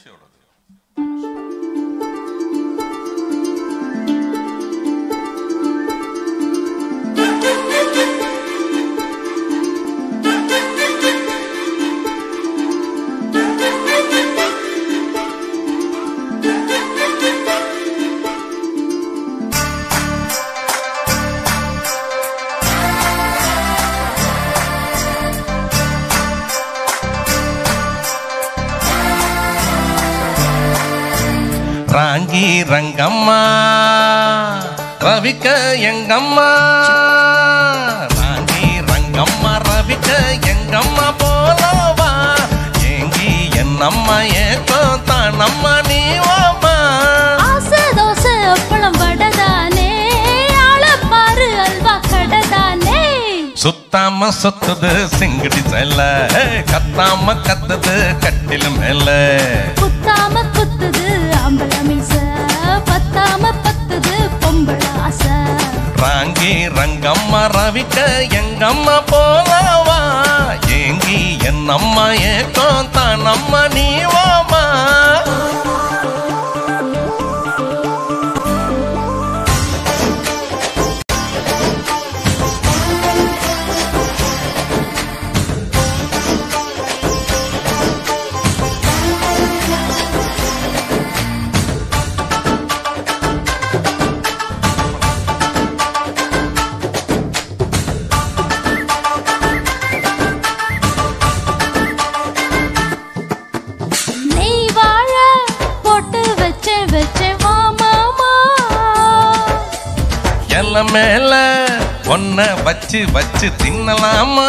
தனுஷோடது ராங்கி ரங்கம்மா ரவிக்க எங்கம்மா ராங்கி ரங்கம்மா ரவிக்க எங்கம்மா போலவா ஏங்கி என்னம்மா ஏக்கோ தானம்மா நீ வாமா ஆசை தோசை அப்பளம் வடதானே ஆளப்பாரு அல்வா கடதானே சுத்தாம சுத்துது சிங்கடி செல்ல கத்தாம கத்துது கட்டில மேல குத்தாம குத்துது ஆம்பள மீச பத்தாம பத்துது பொம்பள ஆசை ராங்கி ரங்கம்மா ரவிக்க எங்கம்மா போலவா ஏங்கி என்னம்மா ஏக்கோ தானம்மா நீ வாமா நெய் வாழ போட்டு வச்சேன் வச்சேன் வா மாமா எல்ல மேல ஒன்ன வச்சு வச்சு தின்னலாமா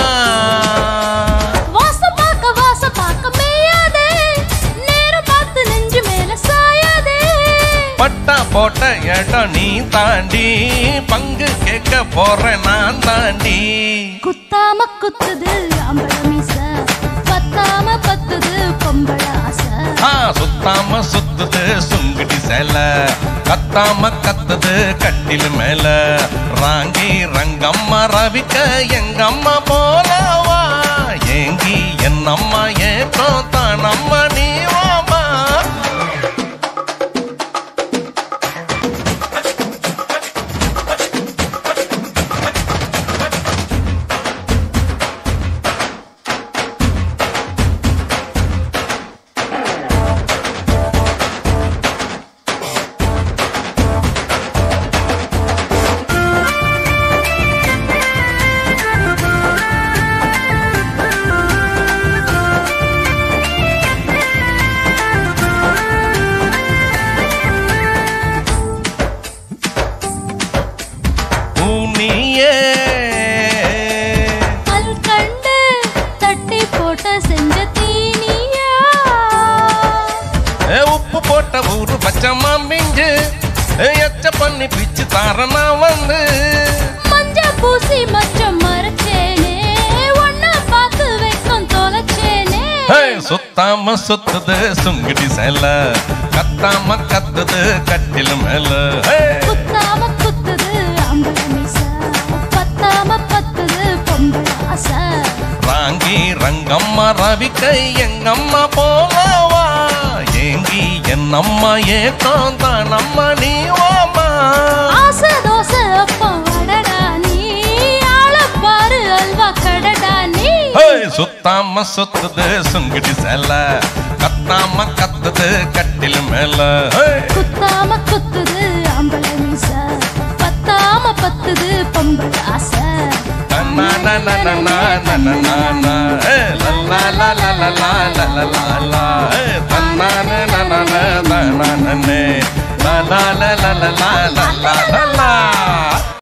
வாசம் பார்க்க வாசம் பார்க்க மேயாதே நேரம் பார்த்து நெஞ்சு மேல சாயாதே பட்டா போட்ட இடம் நீ தாண்டி பங்கு கேட்க போறேன் நான் தாண்டி குத்தாம குத்துது ஆம்பள மீச பத்தாம பத்துது பொம்பள ஆசை ஆ, சுத்தாம சுத்துது சுங்குடி சேல கத்தாம கத்துது கட்டில் மேல ராங்கி ரங்கம்மா ரவிக்க எங்கம்மா போலவா ஏங்கி என்னம்மா ஏற்றோ தானம்மா நீ வாமா ஊனியே கல் கண்டு தட்டி போட்ட செஞ்ச தீனியா ஏ, உப்பு போட்ட ஊரு பச்சைமா மிஞ்சு ஏ, எச்ச பண்ணி பிச்சு தாரனா வந்து மஞ்ச பூசி மச்சம் மறைச்சேனே ஒன்ன பார்த்து வைக்கும் தொலைச்சேனே ஹே, சுத்தாம சுத்துது சுங்குடி சேல கத்தாம கத்துது கட்டில் மேல ஹே, குத்தாம குத்துது ஆம்பள மீச பத்தாம பத்துது பொம்பள ஆசை ராங்கி ரங்கம்மா ரவிக்க எங்கம்மா போலவா ஏங்கி என்னம்மா ஏக்கோ தானம்மா நீ வாமா ஆசை தோசை அப்பம் வடடா நீ ஆளப்பாரு அல்வா கடடா நீ ஹே, சுத்தாம சுத்துது சுங்குடி சேல கத்தாம கத்துது கட்டில் மேல ஹே. குத்தாம குத்துது ஆம்பள மீச பத்தாம பத்துது பொம்பள ஆசை Na na na na na na na na na eh la la la la la la la la la la eh na na na na na na na na na la la la la la la la la la